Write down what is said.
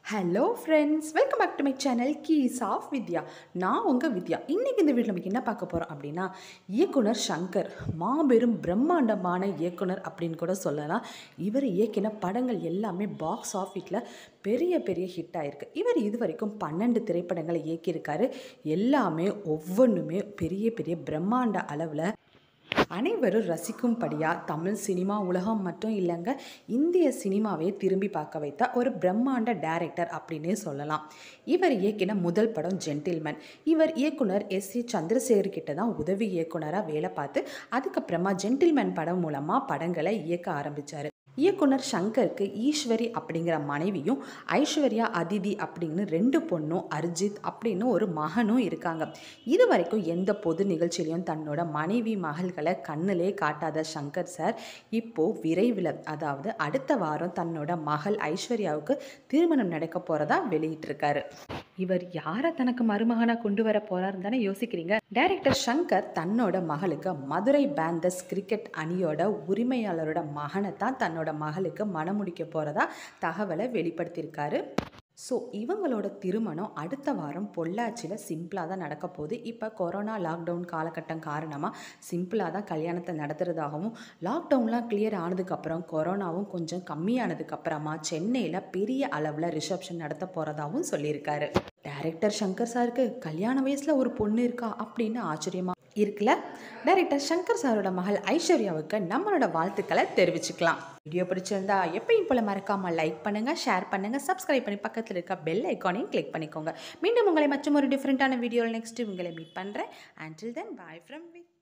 hello friends welcome back to my channel keys of Vidya நான் உங்கள் வித்யா இன்றைக்கி இந்த வீடியோ நமக்கு என்ன பார்க்க போகிறோம் அப்படின்னா இயக்குனர் சங்கர் மாபெரும் பிரம்மாண்டமான இயக்குனர் அப்படின்னு கூட சொல்லலாம் இவர் இயக்கின படங்கள் எல்லாமே பாக்ஸ் ஆஃபீஸில் பெரிய பெரிய ஹிட் ஆயிருக்கு இவர் இது வரைக்கும் பன்னெண்டு திரைப்படங்களை இயக்கியிருக்காரு எல்லாமே ஒவ்வொன்றுமே பெரிய பெரிய பிரம்மாண்ட அளவில் அனைவரும் ரசிக்கும்படியாக தமிழ் சினிமா உலகம் மட்டும் இல்லைங்க இந்திய சினிமாவே திரும்பி பார்க்க வைத்த ஒரு பிரம்மாண்ட டைரக்டர் அப்படின்னே சொல்லலாம் இவர் இயக்கின முதல் படம் ஜென்டில்மேன் இவர் இயக்குனர் எஸ் ஏ சந்திரசேகர் கிட்ட தான் உதவி இயக்குனராக வேலை பார்த்து அதுக்கப்புறமா ஜென்டில்மேன் படம் மூலமாக படங்களை இயக்க ஆரம்பித்தார் இயக்குனர் சங்கருக்கு ஈஸ்வரி அப்படிங்கிற மனைவியும் ஐஸ்வர்யா அதிதி அப்படின்னு ரெண்டு பொண்ணும் அர்ஜித் அப்படின்னு ஒரு மகனும் இருக்காங்க இது வரைக்கும் எந்த பொது நிகழ்ச்சியிலையும் தன்னோட மனைவி மகள்களை கண்ணிலே காட்டாத சங்கர் சார் இப்போது விரைவில் அதாவது அடுத்த வாரம் தன்னோட மகள் ஐஸ்வர்யாவுக்கு திருமணம் நடக்க போகிறதா வெளியிட்டிருக்காரு இவர் யாரை தனக்கு மருமகனாக கொண்டு வர போறாருன்னு தானே யோசிக்கிறீங்க டைரக்டர் சங்கர் தன்னோட மகளுக்கு மதுரை பேந்தஸ் கிரிக்கெட் அணியோட உரிமையாளரோட மகனை தான் தன்னோட மகளுக்கு மணமுடிக்க போகிறதா தகவலை வெளிப்படுத்தியிருக்காரு ஸோ இவங்களோட திருமணம் அடுத்த வாரம் பொள்ளாச்சியில் சிம்பிளாக தான் நடக்க போகுது இப்போ கொரோனா லாக்டவுன் காலகட்டம் காரணமாக சிம்பிளாக தான் கல்யாணத்தை நடத்துகிறதாகவும் லாக்டவுன்லாம் கிளியர் ஆனதுக்கப்புறம் கொரோனாவும் கொஞ்சம் கம்மியானதுக்கப்புறமா சென்னையில் பெரிய அளவில் ரிசப்ஷன் நடத்த போகிறதாகவும் சொல்லியிருக்காரு டைரக்டர் சங்கர் சாருக்கு கல்யாண வயசில் ஒரு பொண்ணு இருக்கா அப்படின்னு ஆச்சரியமா இருக்குல்ல டைரக்டர் சங்கர் சாரோட மகள் ஐஸ்வர்யாவுக்கு நம்மளோட வாழ்த்துக்களை தெரிவிச்சுக்கலாம் வீடியோ பிடிச்சிருந்தா எப்பயும் போல மறக்காம லைக் பண்ணுங்க ஷேர் பண்ணுங்க சப்ஸ்கிரைப் பண்ணி பக்கத்தில் இருக்க பெல் ஐக்கானையும் கிளிக் பண்ணிக்கோங்க மீண்டும் உங்களை மற்றும் ஒரு டிஃப்ரெண்ட்டான வீடியோவில் நெக்ஸ்ட் உங்களை மீட் பண்ணுறேன் until then bye from with